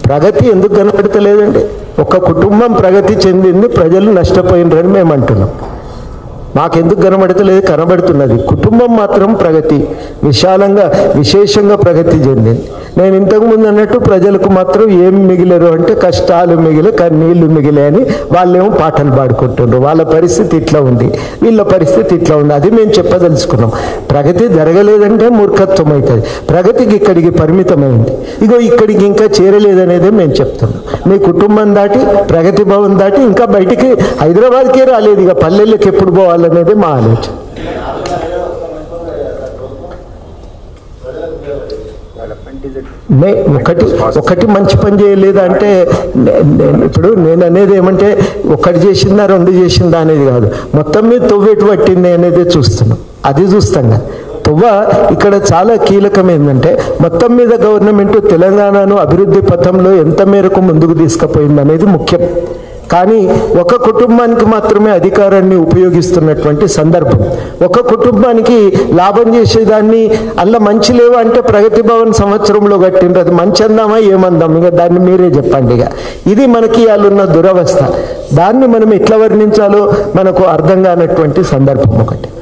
ప్రగతి ఎందుకు కనబడతలేదండి ఒక కుటుంబం ప్రగతి చెందింది ప్రజలు నష్టపోయినరని మేము అంటున్నాం మాకెందుకు కనబడతలేదు కనబడుతున్నది కుటుంబం మాత్రం ప్రగతి విశాలంగా విశేషంగా ప్రగతి చెందింది నేను ఇంతకుముందు అన్నట్టు ప్రజలకు మాత్రం ఏం మిగిలేరు అంటే కష్టాలు మిగిలే కన్నీళ్లు మిగిలే అని వాళ్ళేమో పాటలు పాడుకుంటుండ్రు వాళ్ళ పరిస్థితి ఇట్లా ఉంది వీళ్ళ పరిస్థితి ఇట్లా ఉంది అది మేము చెప్పదలుచుకున్నాం ప్రగతి జరగలేదంటే మూర్ఖత్వం అవుతుంది ప్రగతికి ఇక్కడికి పరిమితమైంది ఇగో ఇక్కడికి ఇంకా చేరలేదనేదే మేము చెప్తున్నాం మీ కుటుంబం దాటి ప్రగతి భవన్ దాటి ఇంకా బయటికి హైదరాబాద్కే రాలేదు ఇక పల్లెళ్ళకి ఎప్పుడు పోవాలనేది మా ఆలోచన మే ఒకటి ఒకటి మంచి పని చేయలేదా అంటే నే- నేను ఇప్పుడు నేను అనేది ఏమంటే ఒకటి చేసిందా రెండు చేసిందా అనేది కాదు మొత్తం మీద తొవ్వేటు పట్టింది అనేది చూస్తున్నాం అది చూస్తాం కదా తువ్వ ఇక్కడ చాలా కీలకం ఏంటంటే మొత్తం మీద గవర్నమెంట్ తెలంగాణను అభివృద్ధి పథంలో ఎంత మేరకు ముందుకు తీసుకుపోయింది అనేది ముఖ్యం కానీ ఒక కుటుంబానికి మాత్రమే అధికారాన్ని ఉపయోగిస్తున్నటువంటి సందర్భం ఒక కుటుంబానికి లాభం చేసేదాన్ని అల్ల మంచి లేవా అంటే ప్రగతి భవన్ సంవత్సరంలో కట్టిండ్రు అది మంచి అందామా ఏమందాం ఇక దాన్ని మీరే చెప్పండి ఇక ఇది మనకి వాళ్ళున్న దురవస్థ దాన్ని మనం ఎట్లా వర్ణించాలో మనకు అర్థం కానటువంటి సందర్భం ఒకటి